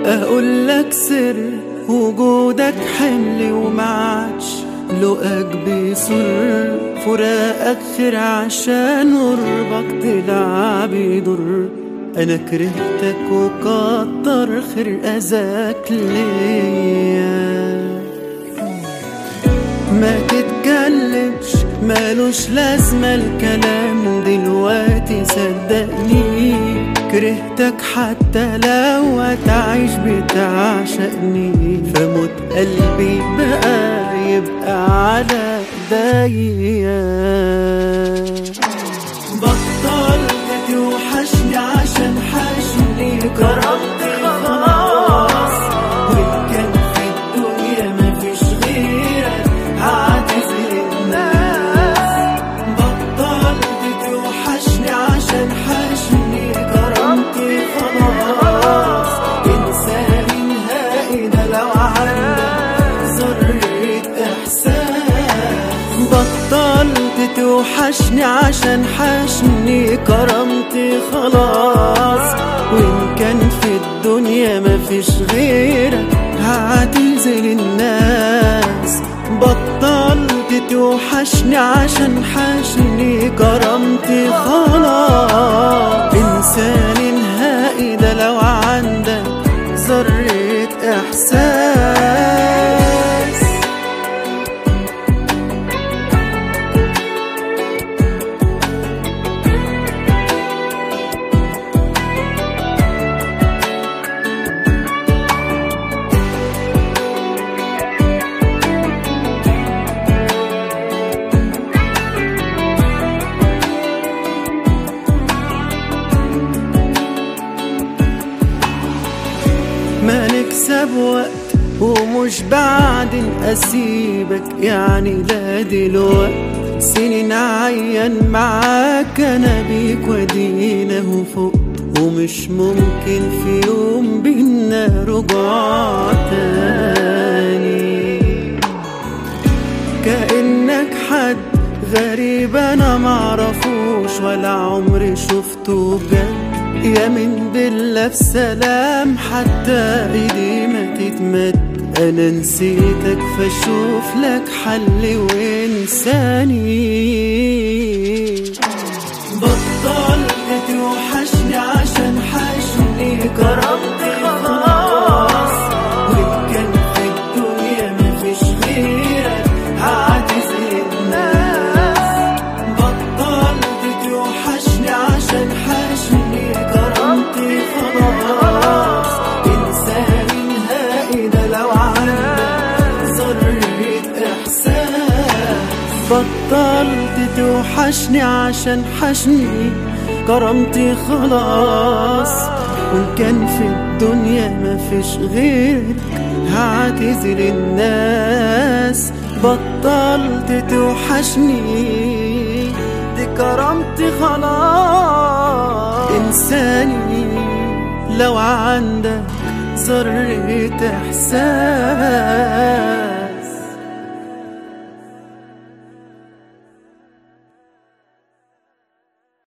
اقول لك سر وجودك حمل ومعادش لقاك بيصر فراقك خير عشان قربك طلع بيضر انا كرهتك وكتر خير اذاك ليا ما تتكلمش مالوش لازمة الكلام دلوقتي صدقني كرهتك حتى لو هتعيش بتعشقني فموت قلبي بقى يبقى على ايديا بطلت توحشني عشان حشني كرمتي خلاص وإن كان في الدنيا مفيش غيرك هعتذر الناس بطلت توحشني عشان حشني كرمتي خلاص انساني نهائي ده لو عندك ذرة احساس بطلت توحشني عشان حشني كرمتي خلاص وإن كان في الدنيا مفيش غيرك هعتزل الناس بطلت توحشني عشان حشني كرمتي خلاص إنساني نهائي ده لو عندك ذرة إحساس ما نكسب وقت ومش بعدين اسيبك يعني لا دلوقت سنين عين معاك انا بيك ودينا وفوق ومش ممكن في يوم بينا رجوع تاني كأنك حد غريب انا معرفوش ولا عمري شفته بجد يا من بالله بسلام حتى ايدي ما تتمد انا نسيتك فاشوف لك حل وانساني بطلت توحشني عشان حشني كرمتي خلاص وإن كان في الدنيا مفيش غيرك هعتذر الناس بطلت توحشني عشان حشني كرمتي خلاص إنساني نهائي ده لو عندك ذرة إحساس بطلت توحشني عشان حشني كرمتي خلاص وإن كان في الدنيا مفيش غيرك هعتذر الناس بطلت توحشني دي كرامتي خلاص إنساني لو عندك ذرة إحساس